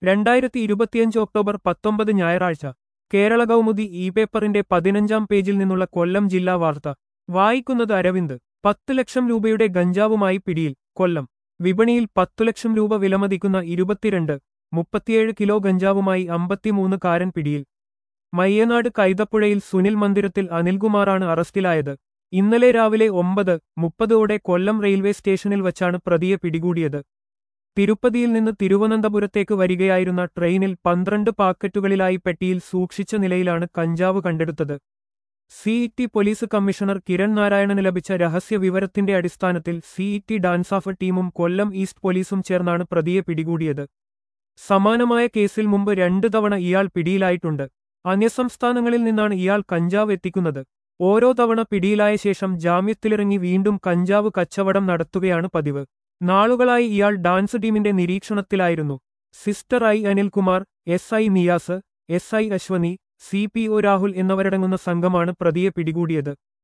രണ്ടായിരത്തി ഇരുപത്തിയഞ്ച് ഒക്ടോബർ പത്തൊമ്പത് ഞായറാഴ്ച കേരള കൗമുദി ഇ പേപ്പറിന്റെ പതിനഞ്ചാം പേജിൽ നിന്നുള്ള കൊല്ലം ജില്ലാ വാർത്ത വായിക്കുന്നത് അരവിന്ദ് പത്ത് ലക്ഷം രൂപയുടെ ഗഞ്ചാവുമായി പിടിയിൽ കൊല്ലം വിപണിയിൽ പത്തു ലക്ഷം രൂപ വിലമതിക്കുന്ന ഇരുപത്തിരണ്ട് മുപ്പത്തിയേഴ് കിലോ ഗഞ്ചാവുമായി അമ്പത്തിമൂന്ന് കാരൻ പിടിയിൽ മയ്യനാട് കൈതപ്പുഴയിൽ സുനിൽ മന്ദിരത്തിൽ അനിൽകുമാറാണ് അറസ്റ്റിലായത് ഇന്നലെ രാവിലെ ഒമ്പത് മുപ്പതോടെ കൊല്ലം റെയിൽവേ സ്റ്റേഷനിൽ വച്ചാണ് പ്രതിയെ പിടികൂടിയത് തിരുപ്പതിയിൽ നിന്ന് തിരുവനന്തപുരത്തേക്ക് വരികയായിരുന്ന ട്രെയിനിൽ പന്ത്രണ്ട് പാക്കറ്റുകളിലായി പെട്ടിയിൽ സൂക്ഷിച്ച നിലയിലാണ് കഞ്ചാവ് കണ്ടെടുത്തത് സിഇടി പോലീസ് കമ്മീഷണർ കിരൺ നാരായണന് ലഭിച്ച രഹസ്യ വിവരത്തിന്റെ അടിസ്ഥാനത്തിൽ സിഇടി ഡാൻസാഫ് ടീമും കൊല്ലം ഈസ്റ്റ് പോലീസും ചേർന്നാണ് പ്രതിയെ പിടികൂടിയത് സമാനമായ കേസിൽ മുമ്പ് രണ്ടു തവണ ഇയാൾ പിടിയിലായിട്ടുണ്ട് അന്യസംസ്ഥാനങ്ങളിൽ നിന്നാണ് ഇയാൾ കഞ്ചാവ് എത്തിക്കുന്നത് ഓരോ തവണ പിടിയിലായ ശേഷം ജാമ്യത്തിലിറങ്ങി വീണ്ടും കഞ്ചാവ് കച്ചവടം നടത്തുകയാണ് പതിവ് നാളുകളായി ഇയാൾ ഡാൻസ് ടീമിന്റെ നിരീക്ഷണത്തിലായിരുന്നു sister I Anilkumar S I Niyas S I Ashwini C P O Rahul എന്നിവരടങ്ങുന്ന സംഘമാണ് പ്രതിയെ പിടികൂടിയത്